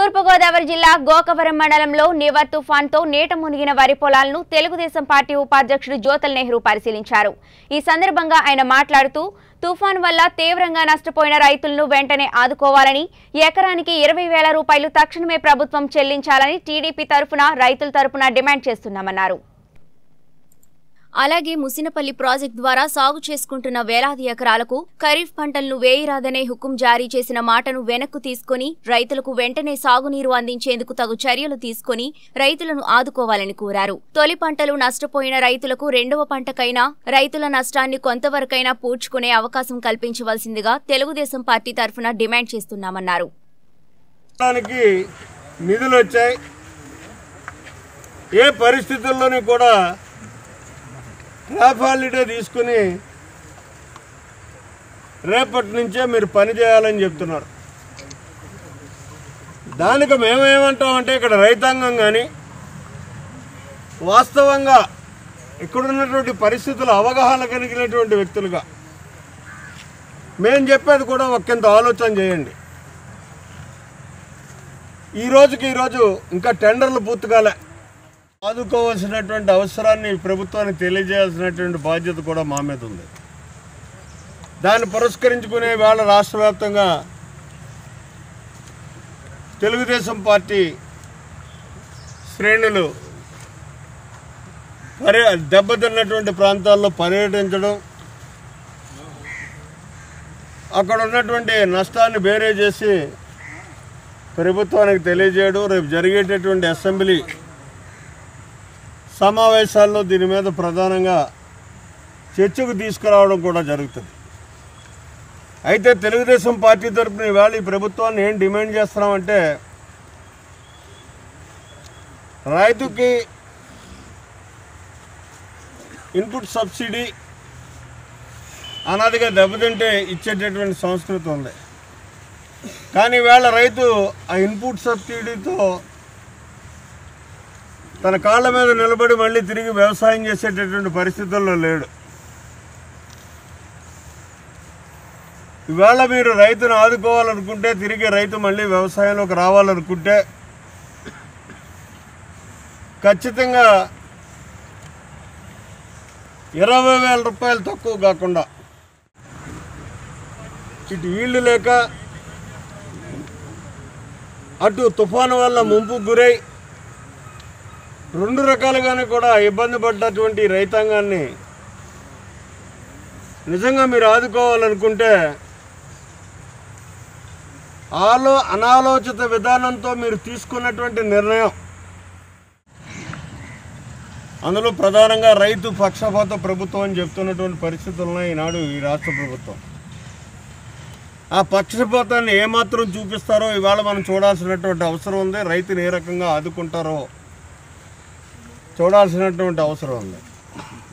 తూర్పుగోదావరి జిల్లా గోకవరం మండలంలో నివర్ తుఫాన్తో నీట మునిగిన వరి పొలాలను తెలుగుదేశం పార్టీ ఉపాధ్యక్షుడు జ్యోతల్ నెహ్రూ పరిశీలించారు ఈ సందర్భంగా ఆయన మాట్లాడుతూ తుఫాన్ వల్ల తీవ్రంగా నష్టపోయిన రైతులను వెంటనే ఆదుకోవాలని ఎకరానికి ఇరవై వేల రూపాయలు తక్షణమే ప్రభుత్వం చెల్లించాలని టీడీపీ తరఫున రైతుల తరఫున డిమాండ్ చేస్తున్నామన్నారు అలాగే ముసినపల్లి ప్రాజెక్టు ద్వారా సాగు చేసుకుంటున్న వేలాది ఎకరాలకు ఖరీఫ్ పంటలను వేయరాదనే హుకుం జారీ చేసిన మాటను వెనక్కు తీసుకుని రైతులకు వెంటనే సాగునీరు అందించేందుకు తగు చర్యలు తీసుకుని రైతులను ఆదుకోవాలని కోరారు తొలి పంటలు నష్టపోయిన రైతులకు రెండవ పంటకైనా రైతుల నష్టాన్ని కొంతవరకైనా పూడ్చుకునే అవకాశం కల్పించవలసిందిగా తెలుగుదేశం పార్టీ తరఫున డిమాండ్ చేస్తున్నామన్నారు దానికి నిధులు వచ్చాయి ఏ పరిస్థితుల్లోనూ కూడా క్రాప్ హాలిడే తీసుకుని రేపటి నుంచే మీరు పని చేయాలని చెప్తున్నారు దానికి మేమేమంటామంటే ఇక్కడ రైతాంగం కానీ వాస్తవంగా ఇక్కడున్నటువంటి పరిస్థితుల అవగాహన కలిగినటువంటి వ్యక్తులుగా మేము చెప్పేది కూడా ఒకంత ఆలోచన చేయండి ఈ రోజుకి ఈరోజు ఇంకా టెండర్లు పూర్తి కాలే ఆదుకోవాల్సినటువంటి అవసరాన్ని ప్రభుత్వానికి తెలియజేయాల్సినటువంటి బాధ్యత కూడా మా మీద ఉంది దాన్ని పురస్కరించుకునే వేళ రాష్ట్ర వ్యాప్తంగా తెలుగుదేశం పార్టీ శ్రేణులు పర్య దెబ్బతిన్నటువంటి ప్రాంతాల్లో పర్యటించడం అక్కడ ఉన్నటువంటి నష్టాన్ని బేరే చేసి ప్రభుత్వానికి తెలియజేయడం రేపు జరిగేటటువంటి అసెంబ్లీ సమావేశాల్లో దీని మీద ప్రధానంగా చర్చకు తీసుకురావడం కూడా జరుగుతుంది అయితే తెలుగుదేశం పార్టీ తరపున ఇవాళ ఈ ప్రభుత్వాన్ని ఏం డిమాండ్ చేస్తున్నామంటే రైతుకి ఇన్పుట్ సబ్సిడీ అనాదిగా దెబ్బతింటే ఇచ్చేటటువంటి సంస్కృతి ఉంది కానీ ఈవేళ రైతు ఆ ఇన్పుట్ సబ్సిడీతో తన కాళ్ళ మీద నిలబడి మళ్ళీ తిరిగి వ్యవసాయం చేసేటటువంటి పరిస్థితుల్లో లేడు ఇవాళ మీరు రైతును ఆదుకోవాలనుకుంటే తిరిగి రైతు మళ్ళీ వ్యవసాయంలోకి రావాలనుకుంటే ఖచ్చితంగా ఇరవై వేల రూపాయలు తక్కువ కాకుండా ఇటు ఈళ్ళు లేక అటు తుఫాను వల్ల ముంపుకు గురై రెండు రకాలుగానే కూడా ఇబ్బంది పడ్డటువంటి రైతాంగాన్ని నిజంగా మీరు ఆదుకోవాలనుకుంటే ఆలో అనాలోచిత విధానంతో మీరు తీసుకున్నటువంటి నిర్ణయం అందులో ప్రధానంగా రైతు పక్షపాత ప్రభుత్వం అని చెప్తున్నటువంటి పరిస్థితులను ఈనాడు ఈ రాష్ట్ర ప్రభుత్వం ఆ పక్షపాతాన్ని ఏమాత్రం చూపిస్తారో ఇవాళ మనం చూడాల్సినటువంటి అవసరం ఉంది రైతుని ఏ రకంగా ఆదుకుంటారో చూడాల్సినటువంటి అవసరం ఉంది